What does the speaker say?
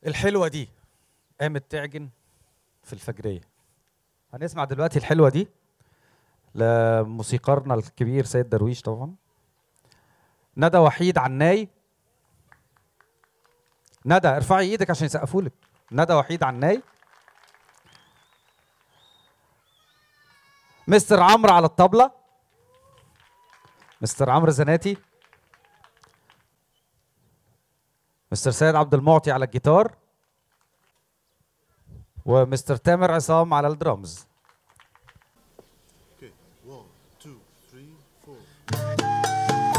الحلوة دي قامت تعجن في الفجرية هنسمع دلوقتي الحلوة دي لموسيقارنا الكبير سيد درويش طبعا ندى وحيد عناي ندى ارفعي ايدك عشان يسقفوا لك ندى وحيد عناي مستر عمرو على الطبلة مستر عمرو زناتي مستر سيد عبد المعطي على الجيتار ومستر تامر عصام على الدرامز Okay, one, two, three, four.